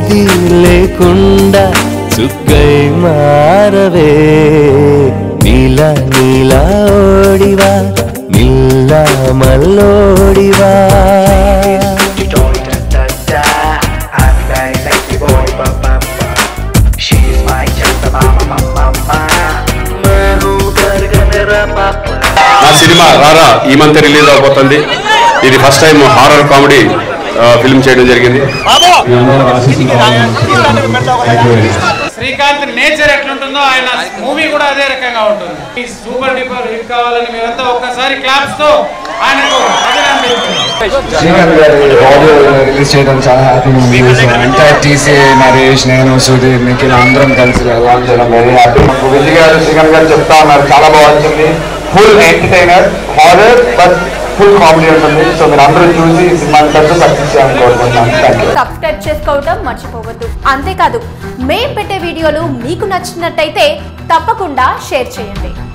ఏది లేకుండా చుక్కై మారవే నీల నీల ఓడివా నిల్ల మల్లోడివా I'm very sexy boy, ba ba ba. She's my chanta mama, mama, mama. నా cinema Raa Raa month release అవబోతుంది ఇది first time horror comedy film చేయడం జరిగింది శ్రీకాంత్ నేచర్ ఎట్లుంటుందో ఆయన మూవీ కూడా అదే రకంగా ఉంటుంది సూపర్ డూపర్ హిట్ కావాలని మీరంతా ఒక్కసారి క్లాప్స్ తో ఆయనకు అభినందించండి శ్రీకాంత్ గారి ఆడియో రిలీజ్ చేయడం చాలా హ్యాపీగా ఉంది సో ఎంటైర్ టీసీ నరేష్ నేను సుధీర్ నిఖిల్ అందరం కలిసి లాంచ్ చేయడం వెరీ హ్యాపీ మాకు విజయ్ గారు శ్రీకాంత్ గారు చెప్తా ఉన్నారు చాలా బాగా వచ్చింది full entertainer horror but full comedy ఉంటుంది సో మీరు అందరూ చూసి ఈ సినిమాని పెద్ద సక్సెస్ చేయాలని కోరుకుంటున్నాను థ్యాంక్ యూ సబ్స్క్రైబ్ చేసుకోవటం మర్చిపోవద్దు అంతేకాదు మేం పెట్టే వీడియోలు మీకు నచ్చినట్టయితే తప్పకుండా షేర్ చేయండి